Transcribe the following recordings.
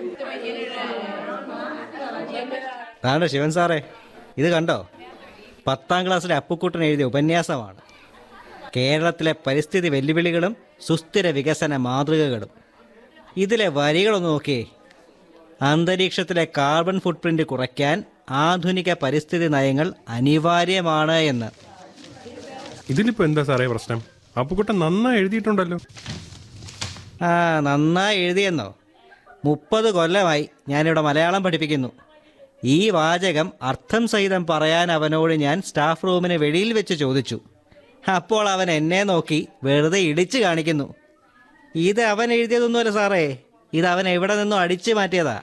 താണ്ട ശിവൻ സാറേ ഇത് കണ്ടോ പത്താം ക്ലാസ്സിലെ അപ്പുക്കുട്ടൻ എഴുതിയ ഉപന്യാസമാണ് കേരളത്തിലെ പരിസ്ഥിതി വെല്ലുവിളികളും സുസ്ഥിര വികസന മാതൃകകളും ഇതിലെ വരികളൊന്ന് നോക്കിയേ അന്തരീക്ഷത്തിലെ കാർബൺ ഫുട്പ്രിന്റ് കുറയ്ക്കാൻ ആധുനിക പരിസ്ഥിതി നയങ്ങൾ അനിവാര്യമാണ് എന്ന് ഇതിലിപ്പോ എന്താ സാറേ പ്രശ്നം അപ്പുക്കുട്ടൻ നന്നായി എഴുതിയിട്ടുണ്ടല്ലോ ആ നന്നായി എഴുതിയെന്നോ മുപ്പത് കൊല്ലമായി ഞാനിവിടെ മലയാളം പഠിപ്പിക്കുന്നു ഈ വാചകം അർത്ഥം സഹിതം പറയാൻ അവനോട് ഞാൻ സ്റ്റാഫ് റൂമിന് വെളിയിൽ വെച്ച് ചോദിച്ചു അപ്പോൾ അവൻ എന്നെ നോക്കി വെറുതെ ഇടിച്ചു കാണിക്കുന്നു ഇത് അവൻ എഴുതിയതൊന്നുമല്ല സാറേ ഇത് അവൻ എവിടെ നിന്നും അടിച്ചു മാറ്റിയതാ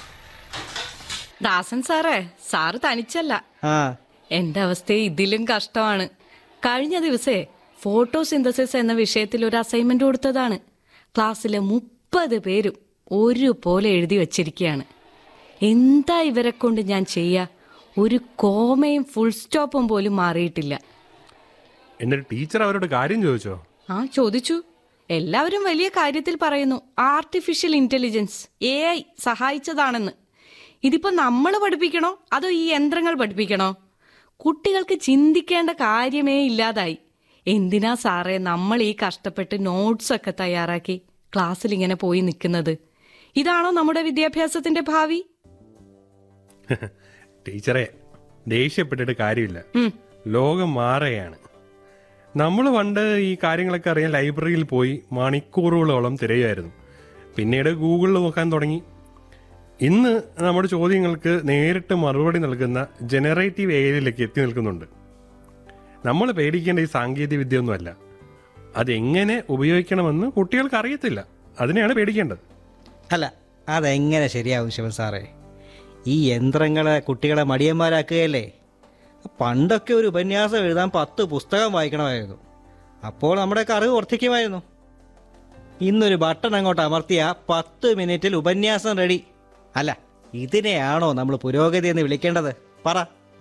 ദാസൻ സാറേ സാറ് തനിച്ചല്ല ആ എന്റെ അവസ്ഥ ഇതിലും കഷ്ടമാണ് കഴിഞ്ഞ ദിവസേ ഫോട്ടോസിന്തസിസ് എന്ന വിഷയത്തിൽ ഒരു അസൈൻമെന്റ് കൊടുത്തതാണ് ക്ലാസ്സിലെ മുപ്പത് പേരും ഒരുപോലെ എഴുതി വച്ചിരിക്കുകയാണ് എന്താ ഇവരെ കൊണ്ട് ഞാൻ ചെയ്യാ ഒരു കോമയും ഫുൾ സ്റ്റോപ്പും പോലും മാറിയിട്ടില്ല എന്നിട്ട് ടീച്ചർ അവരോട് കാര്യം ചോദിച്ചോ ആ ചോദിച്ചു എല്ലാവരും വലിയ കാര്യത്തിൽ പറയുന്നു ആർട്ടിഫിഷ്യൽ ഇന്റലിജൻസ് എ ഐ സഹായിച്ചതാണെന്ന് ഇതിപ്പോ നമ്മൾ പഠിപ്പിക്കണോ അതോ ഈ യന്ത്രങ്ങൾ പഠിപ്പിക്കണോ കുട്ടികൾക്ക് ചിന്തിക്കേണ്ട കാര്യമേ ഇല്ലാതായി എന്തിനാ സാറേ നമ്മൾ ഈ കഷ്ടപ്പെട്ട് നോട്ട്സ് ഒക്കെ തയ്യാറാക്കി ക്ലാസ്സിൽ ഇങ്ങനെ പോയി നിൽക്കുന്നത് ഇതാണോ നമ്മുടെ വിദ്യാഭ്യാസത്തിന്റെ ഭാവി ടീച്ചറെ ദേഷ്യപ്പെട്ടിട്ട് കാര്യമില്ല ഉം. ലോകം മാറുകയാണ് നമ്മൾ പണ്ട് ഈ കാര്യങ്ങളൊക്കെ അറിയാൻ ലൈബ്രറിയിൽ പോയി മണിക്കൂറുകളോളം തിരയുമായിരുന്നു പിന്നീട് ഗൂഗിളിൽ നോക്കാൻ തുടങ്ങി ഇന്ന് നമ്മുടെ ചോദ്യങ്ങൾക്ക് നേരിട്ട് മറുപടി നൽകുന്ന ജനറേറ്റീവ് ഏരിയയിലേക്ക് എത്തി നിൽക്കുന്നുണ്ട് നമ്മൾ പേടിക്കേണ്ട ഈ സാങ്കേതിക വിദ്യയൊന്നുമല്ല അതെങ്ങനെ ഉപയോഗിക്കണമെന്ന് കുട്ടികൾക്ക് അറിയത്തില്ല അതിനെയാണ് പേടിക്കേണ്ടത് അല്ല അതെങ്ങനെ ശരിയാവും ശിവൻ സാറേ ഈ യന്ത്രങ്ങളെ കുട്ടികളെ മടിയന്മാരാക്കുകയല്ലേ പണ്ടൊക്കെ ഒരു ഉപന്യാസം എഴുതാൻ പത്ത് പുസ്തകം വായിക്കണമായിരുന്നു അപ്പോൾ നമ്മുടെയൊക്കെ അറിവ് വർദ്ധിക്കുമായിരുന്നു ഇന്നൊരു ബട്ടൺ അങ്ങോട്ട് അമർത്തിയ പത്ത് മിനിറ്റിൽ ഉപന്യാസം റെഡി അല്ല ഇതിനെയാണോ നമ്മൾ പുരോഗതി എന്ന് വിളിക്കേണ്ടത് പറ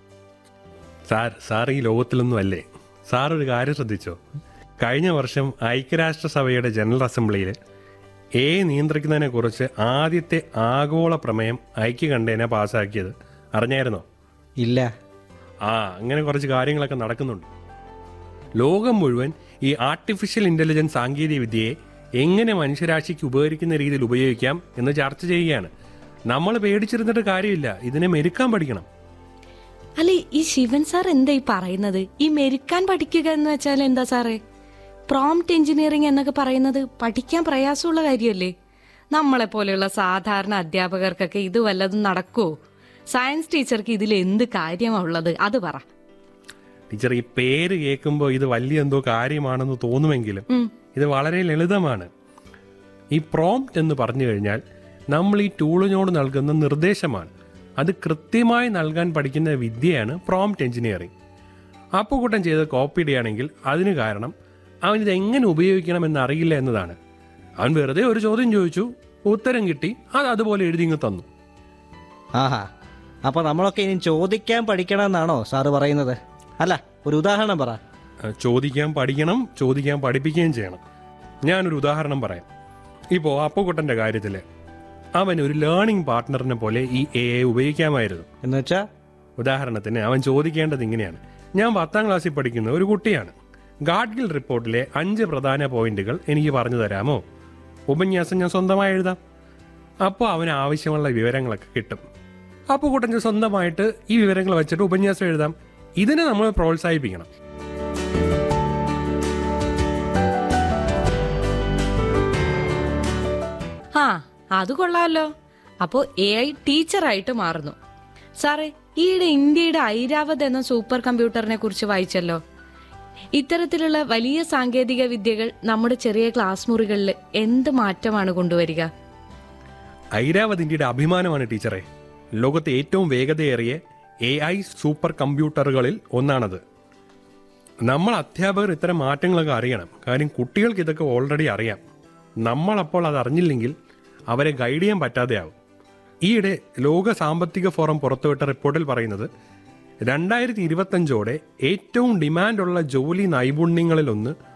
സാർ സാർ ഈ ലോകത്തിലൊന്നും അല്ലേ സാർ ഒരു കാര്യം ശ്രദ്ധിച്ചോ കഴിഞ്ഞ വർഷം ഐക്യരാഷ്ട്രസഭയുടെ ജനറൽ അസംബ്ലിയിൽ എ നിയന്ത്രിക്കുന്നതിനെ കുറിച്ച് ആദ്യത്തെ ആഗോള പ്രമേയം ഐക്യകണ്ഠേന പാസ്സാക്കിയത് അറിഞ്ഞായിരുന്നോ ഇല്ല ആ അങ്ങനെ കുറച്ച് കാര്യങ്ങളൊക്കെ നടക്കുന്നുണ്ട് ലോകം മുഴുവൻ ഈ ആർട്ടിഫിഷ്യൽ ഇന്റലിജൻസ് സാങ്കേതിക വിദ്യയെ എങ്ങനെ മനുഷ്യരാശിക്ക് ഉപകരിക്കുന്ന രീതിയിൽ ഉപയോഗിക്കാം എന്ന് ചർച്ച ചെയ്യുകയാണ് നമ്മൾ പേടിച്ചിരുന്നിട്ട് കാര്യമില്ല ഇതിനെ മെരുക്കാൻ പഠിക്കണം അല്ല ഈ ശിവൻ സാർ എന്താ ഈ പറയുന്നത് ഈ മെരുക്കാൻ പഠിക്കുക എന്ന് വെച്ചാൽ എന്താ സാറേ പ്രോംപ്റ്റ് എഞ്ചിനീയറിംഗ് എന്നൊക്കെ പറയുന്നത് പഠിക്കാൻ പ്രയാസമുള്ള കാര്യമല്ലേ നമ്മളെ പോലെയുള്ള സാധാരണ അധ്യാപകർക്കൊക്കെ ഇത് വല്ലതും നടക്കുവോ സയൻസ് ടീച്ചർക്ക് ഇതിൽ എന്ത് കാര്യമാ ഉള്ളത് അത് പറ ടീച്ചർ ഈ പേര് കേൾക്കുമ്പോൾ ഇത് വലിയ എന്തോ കാര്യമാണെന്ന് തോന്നുമെങ്കിലും ഉം. ഇത് വളരെ ലളിതമാണ് ഈ പ്രോംപ്റ്റ് എന്ന് പറഞ്ഞു കഴിഞ്ഞാൽ നമ്മൾ ഈ ടൂളിനോട് നൽകുന്ന നിർദ്ദേശമാണ് അത് കൃത്യമായി നൽകാൻ പഠിക്കുന്ന വിദ്യയാണ് പ്രോംപ്റ്റ് എഞ്ചിനീയറിംഗ് അപ്പുകൂട്ടം ചെയ്ത് കോപ്പി ഇടുകയാണെങ്കിൽ അതിന് കാരണം അവൻ ഇത് എങ്ങനെ ഉപയോഗിക്കണമെന്ന് അറിയില്ല എന്നതാണ് അവൻ വെറുതെ ഒരു ചോദ്യം ചോദിച്ചു ഉത്തരം കിട്ടി അത് അതുപോലെ എഴുതി ഇങ്ങ് തന്നു ആഹാ അപ്പോൾ നമ്മളൊക്കെ ഇനി ചോദിക്കാൻ പഠിക്കണമെന്നാണോ സാറ് പറയുന്നത് അല്ല ഒരു ഉദാഹരണം പറ ആ, ചോദിക്കാൻ പഠിക്കണം ചോദിക്കാൻ പഠിപ്പിക്കുകയും ചെയ്യണം ഞാനൊരു ഉദാഹരണം പറയാം ഇപ്പോൾ അപ്പുകുട്ടൻ്റെ കാര്യത്തിൽ അവൻ ഒരു ലേണിംഗ് പാർട്ട്ണറിനെ പോലെ ഈ എ ഐ ഉപയോഗിക്കാമായിരുന്നു എന്ന് വെച്ചാ ഉദാഹരണത്തിന് അവൻ ചോദിക്കേണ്ടത് ഇങ്ങനെയാണ് ഞാൻ പത്താം ക്ലാസ്സിൽ പഠിക്കുന്ന ഒരു കുട്ടിയാണ് ഗാഡ്ഗിൽ റിപ്പോർട്ടിലെ അഞ്ച് പ്രധാന പോയിന്റുകൾ എനിക്ക് പറഞ്ഞു തരാമോ ഉപന്യാസം ഞാൻ സ്വന്തമായി എഴുതാം അപ്പോൾ അവന് ആവശ്യമുള്ള വിവരങ്ങളൊക്കെ കിട്ടും അപ്പോൾ കൂട്ടൻ സ്വന്തമായിട്ട് ഈ വിവരങ്ങൾ വെച്ചിട്ട് ഉപന്യാസം എഴുതാം ഇതിനെ നമ്മൾ പ്രോത്സാഹിപ്പിക്കണം ആ അത് കൊള്ളാമല്ലോ അപ്പോ എ ഐ ടീച്ചറായിട്ട് മാറുന്നു സാറേ ഈയിടെ ഇന്ത്യയുടെ ഐരാവത് എന്ന സൂപ്പർ കമ്പ്യൂട്ടറിനെ കുറിച്ച് വായിച്ചല്ലോ ഇത്തരത്തിലുള്ള വലിയ സാങ്കേതിക വിദ്യകൾ നമ്മുടെ ചെറിയ ക്ലാസ് മുറികളിൽ എന്ത് മാറ്റമാണ് കൊണ്ടുവരിക ഐരാവത് ഇന്ത്യയുടെ അഭിമാനമാണ് ടീച്ചറെ ലോകത്തെ ഏറ്റവും വേഗതയേറിയ എ ഐ സൂപ്പർ കമ്പ്യൂട്ടറുകളിൽ ഒന്നാണത് നമ്മൾ അധ്യാപകർ ഇത്തരം മാറ്റങ്ങളൊക്കെ അറിയണം കാര്യം കുട്ടികൾക്ക് ഇതൊക്കെ ഓൾറെഡി അറിയാം നമ്മളപ്പോൾ അത് അറിഞ്ഞില്ലെങ്കിൽ അവരെ ഗൈഡ് ചെയ്യാൻ പറ്റാതെയാവും ഈയിടെ ലോക സാമ്പത്തിക ഫോറം പുറത്തുവിട്ട റിപ്പോർട്ടിൽ പറയുന്നത് രണ്ടായിരത്തി ഇരുപത്തഞ്ചോടെ ഏറ്റവും ഡിമാൻഡുള്ള ജോലി നൈപുണ്യങ്ങളിലൊന്ന്